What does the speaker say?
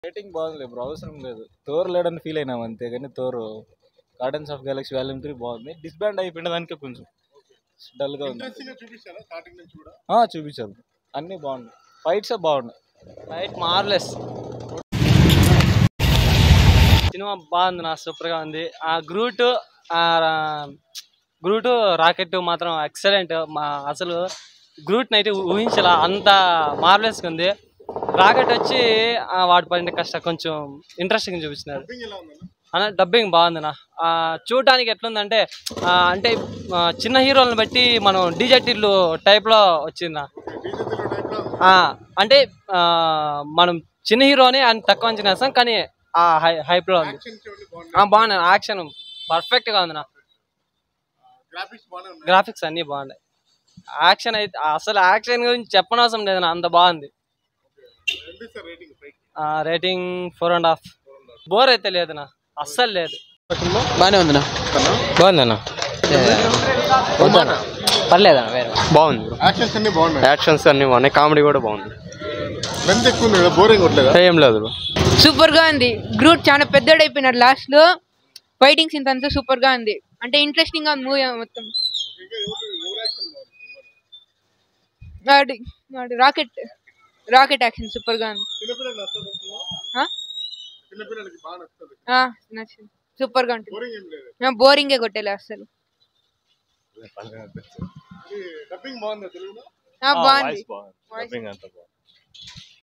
Rating బాగుంది bro అవసరం లేదు తోర్ లేడని ఫీల్ అయినాం అంతే కానీ Thor guardians of galaxy volume three బాగుంది డిస్బ్యాండ్ అయిపోయిన దానికి కొంచెం డల్గా ఉంది ఇంట్రెస్టింగ్ గా చూపించారా స్టార్టింగ్ నుంచి కూడా ఆ, చూపించారు అన్నీ బాగున్నాయి ఫైట్స్ బాగున్నాయి రైట్ మార్లెస్ సినిమా బాగుంది నా సూపర్గా ఉంది ఆ గ్రూట్ గ్రూట్ రాకెట్ మాత్రం ఎక్సలెంట్ మా అసలు గ్రూట్ని అయితే ఊహించలా అంత మార్లెస్గా ఉంది రాకెట్ వచ్చి ఆ, వాడు పడిన కష్టం కొంచెం ఇంట్రెస్టింగ్ చూపించినారు డబ్బింగ్ ఎలా ఉందన్న అన్న డబ్బింగ్ బాగుందినా చూడటానికి ఎట్లుందంటే ఆ, అంటే ఆ, చిన్న హీరోలను బట్టి మనం డీజెటిల్లు టైప్లో వచ్చిందా డీజే టైప్ లో ఉంది. ఆ, అంటే ఆ, మనం చిన్న హీరోని అని తక్కువ అంచనా వేస్తాం కానీ ఆ హై హైప్లో ఉంది యాక్షన్ చూడండి బాగుంది ఆ, బాగుంది యాక్షన్ పర్ఫెక్ట్గా ఉంది నా గ్రాఫిక్స్ బాగానే ఉన్నాయి గ్రాఫిక్స్ అన్నీ బాగున్నాయి యాక్షన్ అయితే అసలు యాక్షన్ గురించి చెప్పనవసరం లేదు అన్న అంత బాగుంది ఎంత ఇస్తారు రేటింగ్ పైకి rating four and half bore అయితే లేదు నా అస్సలు లేదు బాగానే ఉందినా బాగుందన్న పర్లేదన్న వేరే బాగుంది బ్రో యాక్షన్స్ అన్ని బాగున్నాయి యాక్షన్స్ అన్ని బాగున్నాయి కామెడీ కూడా బాగుంది లెంత్ ఎక్కువ ఉంది కదా బోరింగ్ కొట్టలేదా ఏం లేదు బ్రో సూపర్ గా ఉంది గ్రూట్ చాలా పెద్దోడైపోయినాడు లాస్ట్ లో ఫైటింగ్ సీన్స్ అంతా సూపర్ గా ఉంది అంటే ఇంట్రెస్టింగ్ గా ఉంది మూవీ మొత్తం ఇంకా ఎవరు ఎవరు యాక్షన్ బాగుంది వాడి వాడి రాకెట్ రాకెట్ యాక్షన్ సూపర్ గా ఉంది చిన్నపిల్లలు నచ్చదు ఆ? చిన్నపిల్లలకి బాగా నచ్చుతుంది ఆ, నచ్చింది సూపర్ గా ఉంటుంది బోరింగ్ ఏం లేదు బోరింగే కొట్టేలే అసలు డబ్బింగ్ బాగుందా తెలుగులో ఆ, బాగుంది బాగుంది Voice. డబ్బింగ్ అంతా బాగుంది